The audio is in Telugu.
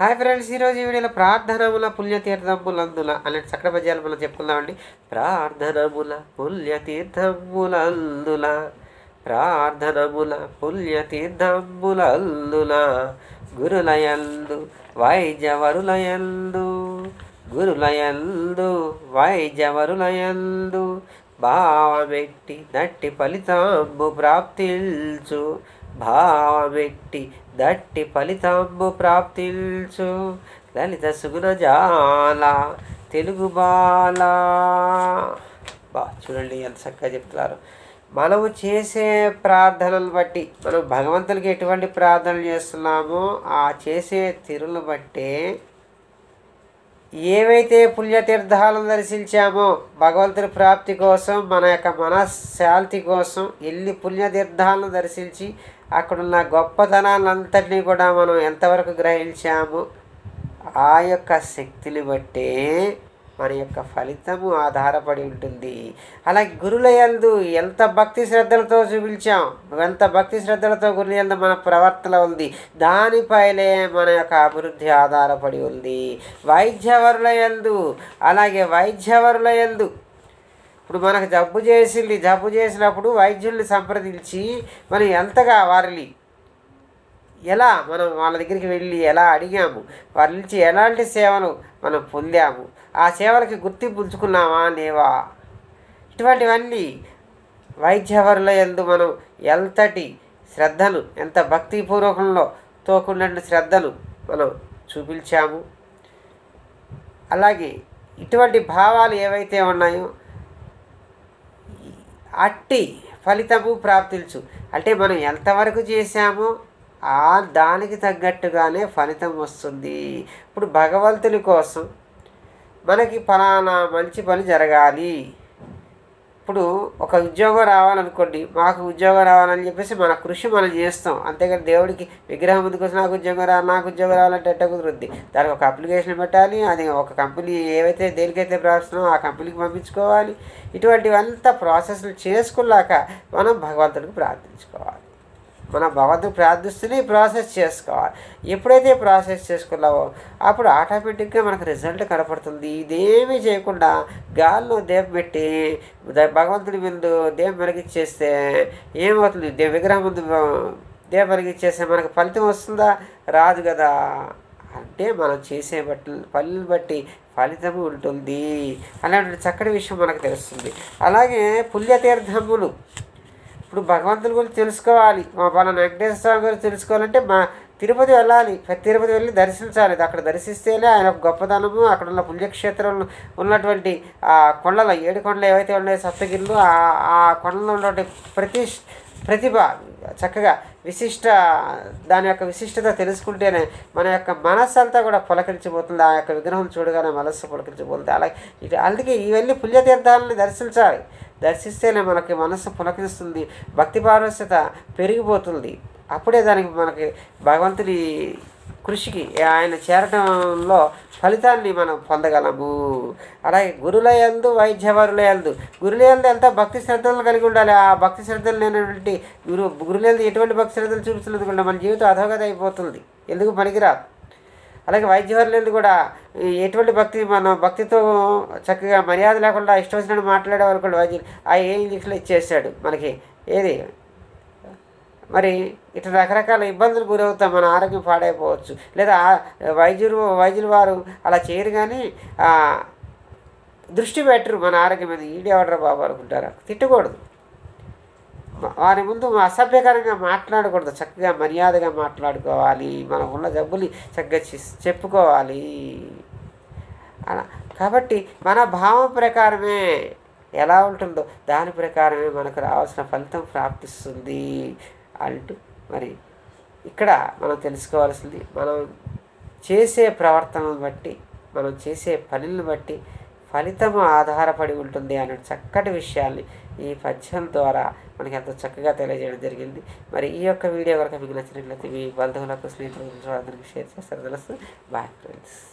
హాయ్ ఫ్రెండ్స్ ఈరోజు ఈ వీడియోలో ప్రార్థనముల పుణ్యతీర్థములందుల అనే చక్కటి పద్యాలు మనం చెప్పుకుందామండి ప్రార్థనముల పుణ్యతీర్థములందుల ప్రార్థనముల పుణ్యతీర్థములందుల గురులయందు వైద్యవరులయందు గురులయందు వైద్యవరులయందు భావమెట్టి దట్టి ఫలితాంబు ప్రాప్తిల్చు భావమెట్టి దట్టి ఫలితాంబు ప్రాప్తిల్చు లలిత సుగుణ జాల తెలుగు బాల బా చూడండి ఎంత చక్కగా చెప్తున్నారు మనము చేసే ప్రార్థనలు బట్టి మనం భగవంతునికి ఎటువంటి ప్రార్థనలు చేస్తున్నామో ఆ చేసే తీరులను బట్టే ఏవైతే పుణ్యతీర్థాలను దర్శించామో భగవంతుని ప్రాప్తి కోసం మన యొక్క మనశ్శాంతి కోసం ఎన్ని పుణ్యతీర్థాలను దర్శించి అక్కడున్న గొప్పతనాలంతటినీ కూడా మనం ఎంతవరకు గ్రహించామో ఆ యొక్క శక్తిని బట్టే మన యొక్క ఫలితము ఆధారపడి ఉంటుంది అలాగే గురుల యందు ఎంత భక్తి శ్రద్ధలతో చూపించాం ఎంత భక్తి శ్రద్ధలతో గురుల యందు మన ప్రవర్తన ఉంది దానిపైనే మన యొక్క అభివృద్ధి ఆధారపడి ఉంది వైద్యవరుల యందు అలాగే వైద్యవరుల యందు ఇప్పుడు మనకు జబ్బు చేసింది జబ్బు చేసినప్పుడు వైద్యుల్ని సంప్రదించి మనం ఎంతగా వారిని ఎలా మనం వాళ్ళ దగ్గరికి వెళ్ళి ఎలా అడిగాము వారి నుంచి ఎలాంటి సేవలు మనం పొందాము ఆ సేవలకి గుర్తింపు ఉంచుకున్నామా లేవా ఇటువంటివన్నీ వైద్యవరుల ఎందు మనం ఎంతటి శ్రద్ధను ఎంత భక్తిపూర్వకంలో తోకున్నటువంటి శ్రద్ధను మనం చూపించాము అలాగే ఇటువంటి భావాలు ఏవైతే ఉన్నాయో అట్టి ఫలితము ప్రాప్తించు అంటే మనం ఎంతవరకు చేశామో ఆ దానికి తగ్గట్టుగానే ఫలితం వస్తుంది ఇప్పుడు భగవంతుని కోసం మనకి ఫలానా మంచి పని జరగాలి ఇప్పుడు ఒక ఉద్యోగం రావాలనుకోండి మాకు ఉద్యోగం రావాలని చెప్పేసి మన కృషి మనం చేస్తాం అంతేగాని దేవుడికి విగ్రహం ముందుకు వచ్చి నాకు ఉద్యోగం రా నాకు ఉద్యోగం రావాలంటే ఎట్ట కుదురుద్ది దానికి ఒక అప్లికేషన్ పెట్టాలి అది ఒక కంపెనీ ఏవైతే దేనికైతే ప్రార్థనో ఆ కంపెనీకి పంపించుకోవాలి ఇటువంటివంతా ప్రాసెస్లు చేసుకున్నాక మనం భగవంతుడికి ప్రార్థించుకోవాలి మన భగవంతుడు ప్రార్థిస్తూనే ప్రాసెస్ చేసుకోవాలి ఎప్పుడైతే ప్రాసెస్ చేసుకున్నావో అప్పుడు ఆటోమేటిక్గా మనకు రిజల్ట్ కనపడుతుంది ఇదేమీ చేయకుండా గాల్లో దీపం పెట్టి ద- భగవంతుడి ముందు దీపం వెలిగించేస్తే ఏమవుతుంది దే విగ్రహం ముందు దీపం వెలిగించేస్తే మనకు ఫలితం వస్తుందా రాదు కదా అంటే మనం చేసే బట్టి పనులను బట్టి ఫలితము ఉంటుంది అలాంటి చక్కటి విషయం మనకు తెలుస్తుంది అలాగే పుణ్యతీర్థములు ఇప్పుడు భగవంతుని గురించి తెలుసుకోవాలి మా పలానా వెంకటేశ్వర స్వామి గురించి తెలుసుకోవాలంటే మా తిరుపతి వెళ్ళాలి తిరుపతి వెళ్ళి దర్శించాలి అక్కడ దర్శిస్తేనే ఆయన యొక్క గొప్పతనము అక్కడ ఉన్న పుణ్యక్షేత్రంలో ఉన్నటువంటి ఆ కొండలు ఏడు కొండలు ఏవైతే ఉన్నాయో సప్తగిరులు ఆ ఆ కొండలో ఉన్నటువంటి ప్రతి ప్రతిభ చక్కగా విశిష్ట దాని యొక్క విశిష్టత తెలుసుకుంటేనే మన యొక్క మనస్సు అంతా కూడా పులకరించిపోతుంది ఆ యొక్క విగ్రహం చూడగానే మనస్సు పులకరించిపోతుంది అలాగే ఇటు అందుకే ఇవన్నీ పుణ్యతీర్థాలని దర్శించాలి దర్శిస్తేనే మనకి మనస్సు పులకరిస్తుంది భక్తి పారవశ్యత పెరిగిపోతుంది అప్పుడే దానికి మనకి భగవంతుడి కృషికి ఆయన చేరటంలో ఫలితాన్ని మనం పొందగలము అలాగే గురులయందు వైద్యవరులయందు గురులయందు ఎంత భక్తి శ్రద్ధలు కలిగి ఉండాలి ఆ భక్తి శ్రద్ధలు లేనటువంటి గురు గురులయందు ఎటువంటి భక్తి శ్రద్ధలు చూపించలేదు మన జీవితం అధోగతి అయిపోతుంది ఎందుకు పనికిరాదు అలాగే వైద్యవర్లేదు కూడా ఈ ఎటువంటి భక్తి మనం భక్తితో చక్కగా మర్యాద లేకుండా ఇష్టం వచ్చినట్టు మాట్లాడే వాళ్ళు కూడా వైద్యులు ఆ ఏ ఇంగ్లీష్లో ఇచ్చేసాడు మనకి ఏది మరి ఇట్లా రకరకాల ఇబ్బందులు గురవుతాం మన ఆరోగ్యం పాడైపోవచ్చు లేదా ఆ వైద్యులు వైద్యులు వారు అలా చేయరు కానీ ఆ, దృష్టి పెట్టరు మన ఆరోగ్యం మీద ఈడేవడరా బాబు అనుకుంటారా తిట్టకూడదు వారి ముందు అసభ్యకరంగా మాట్లాడకూడదు చక్కగా మర్యాదగా మాట్లాడుకోవాలి మనం ఉన్న జబ్బులు చక్కగా చెస్- చెప్పుకోవాలి అలా కాబట్టి మన భావం ప్రకారమే ఎలా ఉంటుందో దాని ప్రకారమే మనకు రావాల్సిన ఫలితం ప్రాప్తిస్తుంది అంటూ మరి ఇక్కడ మనం తెలుసుకోవాల్సింది మనం చేసే ప్రవర్తనను బట్టి మనం చేసే పనులను బట్టి ఫలితము ఆధారపడి ఉంటుంది అనే చక్కటి విషయాల్ని ఈ పద్యం ద్వారా మనకి ఎంతో చక్కగా తెలియజేయడం జరిగింది మరి ఈ యొక్క వీడియో కనుక మీకు నచ్చినట్లయితే మీ బంధువులకు స్నేహితులకు అందరికీ షేర్ చేస్తారు తెలుసు బాయ్ ఫ్రెండ్స్